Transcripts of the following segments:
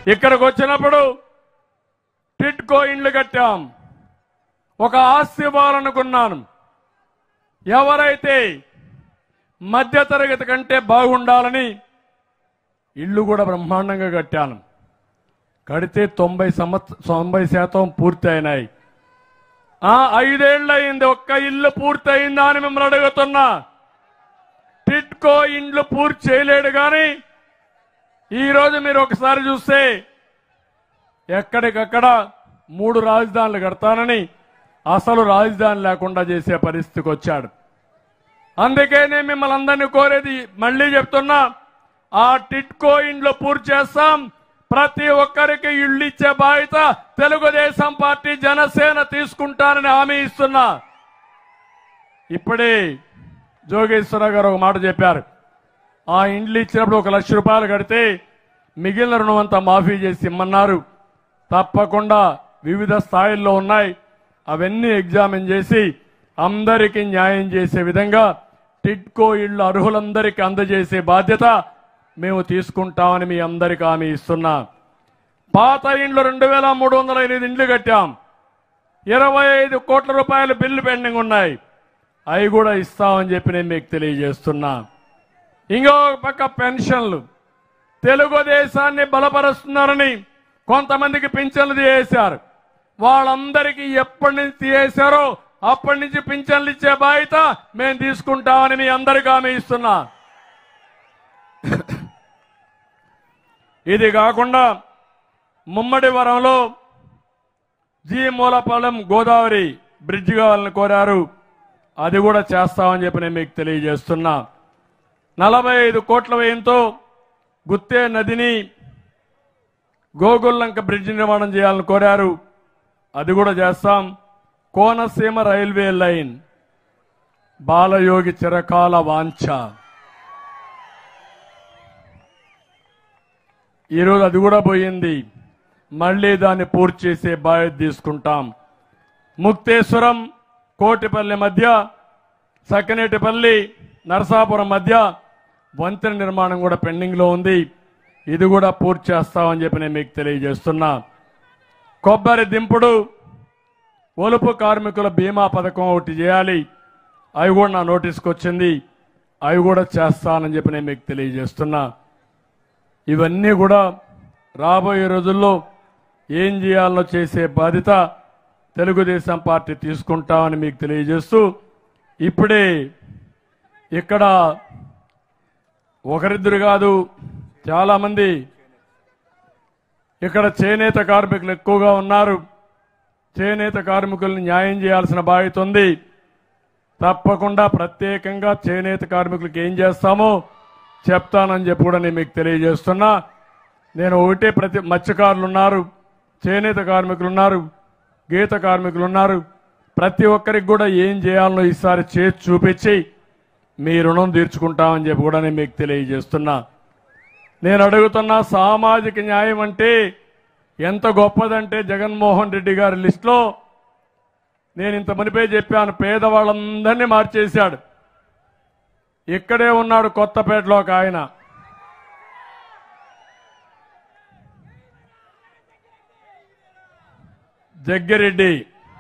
ఇక్కడికి వచ్చినప్పుడు టిట్కో ఇండ్లు కట్టాం ఒక ఆస్తి ఇవ్వాలనుకున్నాను ఎవరైతే మధ్యతరగతి కంటే బాగుండాలని ఇల్లు కూడా బ్రహ్మాండంగా కట్టాను కడితే తొంభై సంవత్స తొంభై శాతం పూర్తి అయినాయి ఆ ఐదేళ్ళు అయింది ఒక్క ఇల్లు పూర్తి అయిందా అని మిమ్మల్ని అడుగుతున్నా టిట్కో ఇండ్లు పూర్తి చేయలేడు కానీ ఈ రోజు మీరు ఒకసారి చూస్తే ఎక్కడికక్కడ మూడు రాజధానులు కడతానని అసలు రాజధాని లేకుండా చేసే పరిస్థితికి వచ్చాడు అందుకే నేను మిమ్మల్ని అందరినీ కోరేది మళ్ళీ చెప్తున్నా ఆ టిట్కో ఇండ్లు పూర్తి చేస్తాం ప్రతి ఒక్కరికి ఇళ్ళు ఇచ్చే బాధ్యత తెలుగుదేశం పార్టీ జనసేన తీసుకుంటారని హామీ ఇస్తున్నా ఇప్పుడే జోగేశ్వరరావు గారు ఒక మాట చెప్పారు ఆ ఇండ్లు ఇచ్చినప్పుడు ఒక లక్ష రూపాయలు కడితే మిగిలిన రుణం అంతా మాఫీ చేసి ఇమ్మన్నారు తప్పకుండా వివిధ స్థాయిల్లో ఉన్నాయి అవన్నీ ఎగ్జామిన్ చేసి అందరికీ న్యాయం చేసే విధంగా టిడ్కో ఇళ్లు అర్హులందరికీ అందజేసే బాధ్యత మేము తీసుకుంటామని మీ అందరికీ హామీ ఇస్తున్నా పాత ఇండ్లు రెండు వేల మూడు వందల ఎనిమిది ఇండ్లు కట్టాం ఇరవై ఐదు కోట్ల రూపాయల బిల్లు పెండింగ్ ఉన్నాయి అవి కూడా ఇస్తామని చెప్పి నేను మీకు తెలియజేస్తున్నా ఇంకో పక్క పెన్షన్లు తెలుగుదేశాన్ని బలపరుస్తున్నారని కొంతమందికి పింఛన్లు తీసేశారు వాళ్ళందరికీ ఎప్పటి నుంచి తీసేశారో అప్పటి నుంచి పింఛన్లు ఇచ్చే బాధ్యత మేము తీసుకుంటామని మీ అందరికీ హామీ ఇస్తున్నా ఇది కాకుండా ముమ్మడి వరంలో జీ మూలపాలెం గోదావరి బ్రిడ్జ్ కావాలని కోరారు అది కూడా చేస్తామని చెప్పి నేను మీకు తెలియజేస్తున్నా నలభై ఐదు కోట్ల వ్యయంతో గుత్తే నదిని గోగుల్లంక బ్రిడ్జ్ నిర్మాణం చేయాలని కోరారు అది కూడా చేస్తాం కోనసీమ రైల్వే లైన్ బాలయోగి చిరకాల వాంఛ ఈరోజు అది కూడా పోయింది మళ్ళీ దాన్ని పూర్తి చేసే బాధ్యత తీసుకుంటాం ముక్తేశ్వరం కోటిపల్లి మధ్య సకినేటిపల్లి నరసాపురం మధ్య వంతెన నిర్మాణం కూడా పెండింగ్ లో ఉంది ఇది కూడా పూర్తి చేస్తామని చెప్పి నేను మీకు తెలియజేస్తున్నా కొబ్బరి దింపుడు ఒలుపు కార్మికుల బీమా పథకం ఒకటి చేయాలి అవి కూడా నా నోటీస్కి వచ్చింది అవి కూడా చేస్తానని చెప్పి నేను మీకు తెలియజేస్తున్నా ఇవన్నీ కూడా రాబోయే రోజుల్లో ఏం చేయాలో చేసే బాధ్యత తెలుగుదేశం పార్టీ తీసుకుంటామని మీకు తెలియజేస్తూ ఇప్పుడే ఇక్కడ ఒకరిద్దరు కాదు చాలా మంది ఇక్కడ చేనేత కార్మికులు ఎక్కువగా ఉన్నారు చేనేత కార్మికులను న్యాయం చేయాల్సిన బాధ్యత ఉంది తప్పకుండా ప్రత్యేకంగా చేనేత కార్మికులకు ఏం చేస్తామో చెప్తానని చెప్పి కూడా నేను మీకు తెలియజేస్తున్నా నేను ఒకటే ప్రతి మత్స్యకారులు ఉన్నారు చేనేత కార్మికులు ఉన్నారు గీత కార్మికులు ఉన్నారు ప్రతి ఒక్కరికి కూడా ఏం చేయాలనో ఈసారి చేసి చూపించి మీ రుణం తీర్చుకుంటామని చెప్పి కూడా నేను మీకు తెలియజేస్తున్నా నేను అడుగుతున్న సామాజిక న్యాయం అంటే ఎంత గొప్పదంటే జగన్మోహన్ రెడ్డి గారి లిస్టులో నేను ఇంత మునిపే చెప్పాను పేదవాళ్ళందరినీ మార్చేశాడు ఇక్కడే ఉన్నాడు కొత్తపేటలో ఒక ఆయన జగ్గిరెడ్డి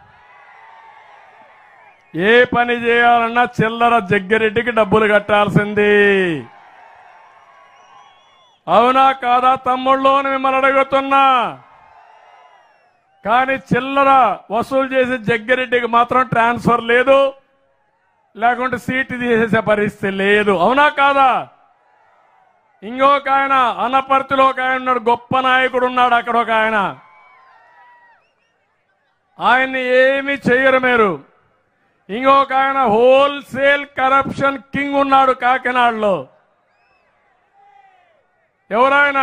ఏ పని చేయాలన్నా చిల్లర జగ్గిరెడ్డికి డబ్బులు కట్టాల్సింది అవునా కాదా తమ్ముళ్ళు అని మిమ్మల్ని అడుగుతున్నా కానీ చిల్లర వసూలు చేసే జగ్గిరెడ్డికి మాత్రం ట్రాన్స్ఫర్ లేదు లేకుంటే సీటు తీసేసే పరిస్థితి లేదు అవునా కాదా ఇంకొక ఆయన అనపర్తిలో ఒక ఆయన ఉన్నాడు గొప్ప నాయకుడు ఉన్నాడు అక్కడ ఒక ఆయన ఆయన్ని ఏమి చేయరు మీరు ఇంకొక ఆయన హోల్సేల్ కరప్షన్ కింగ్ ఉన్నాడు కాకినాడలో ఎవరాయన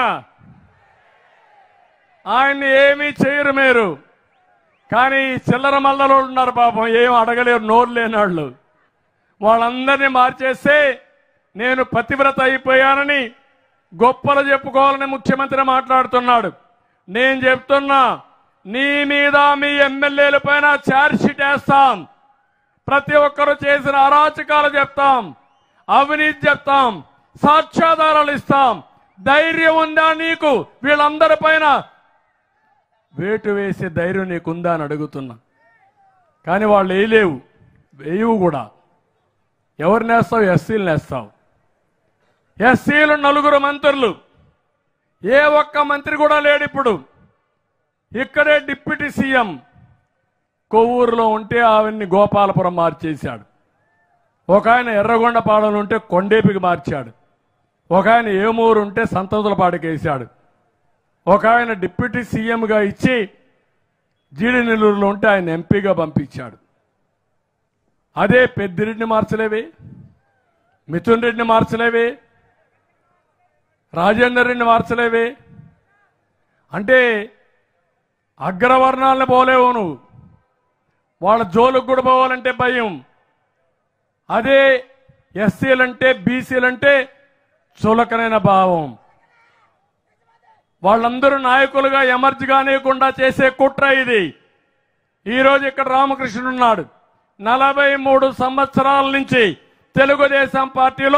ఆయన్ని ఏమీ చేయరు మీరు కానీ ఈ చిల్లర మల్లలు ఉన్నారు పాపం ఏం అడగలేరు నోరు లేని వాళ్ళు వాళ్ళందరినీ మార్చేస్తే నేను పతివ్రత అయిపోయానని గొప్పలు చెప్పుకోవాలని ముఖ్యమంత్రి మాట్లాడుతున్నాడు నేను చెప్తున్నా నీ మీద మీ ఎమ్మెల్యేల పైన ఛార్జ్ షీట్ వేస్తాం ప్రతి ఒక్కరు చేసిన అరాచకాలు చెప్తాం అవినీతి చెప్తాం సాక్ష్యాధారాలు ఇస్తాం ధైర్యం ఉందా నీకు వీళ్ళందరి పైన వేటు వేసే ధైర్యం నీకుందా అని అడుగుతున్నా కానీ వాళ్ళు వేయలేవు వేయవు కూడా ఎవరు నేస్తావు ఎస్సీలు నేస్తావు ఎస్సీలు నలుగురు మంత్రులు ఏ ఒక్క మంత్రి కూడా లేడు ఇప్పుడు ఇక్కడే డిప్యూటీ సీఎం కొవ్వూరులో ఉంటే ఆవిడ్ని గోపాలపురం మార్చేశాడు ఒక ఆయన ఎర్రగొండపాడలు ఉంటే కొండేపికి మార్చాడు ఒక ఆయన ఏమూరు ఉంటే సంతతులపాడికేశాడు ఒక ఆయన డిప్యూటీ సీఎంగా ఇచ్చి జీడి నెల్లూరులో ఉంటే ఆయన ఎంపీగా పంపించాడు అదే పెద్దిరెడ్డిని మార్చలేవే మిథున్ రెడ్డిని మార్చలేవే రాజేందర్ రెడ్డిని మార్చలేవే అంటే అగ్రవర్ణాలను పోలేవు నువ్వు వాళ్ళ జోలుకు కూడా పోవాలంటే భయం అదే ఎస్సీలంటే బీసీలంటే చులకనైన భావం వాళ్ళందరూ నాయకులుగా ఎమర్జ్ కానియకుండా చేసే కుట్ర ఇది ఈ రోజు ఇక్కడ రామకృష్ణుడు ఉన్నాడు నలభై మూడు సంవత్సరాల నుంచి తెలుగుదేశం పార్టీలో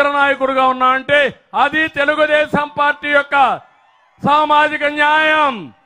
అగ్రనాయకుడుగా ఉన్నా అంటే అది తెలుగుదేశం పార్టీ యొక్క సామాజిక న్యాయం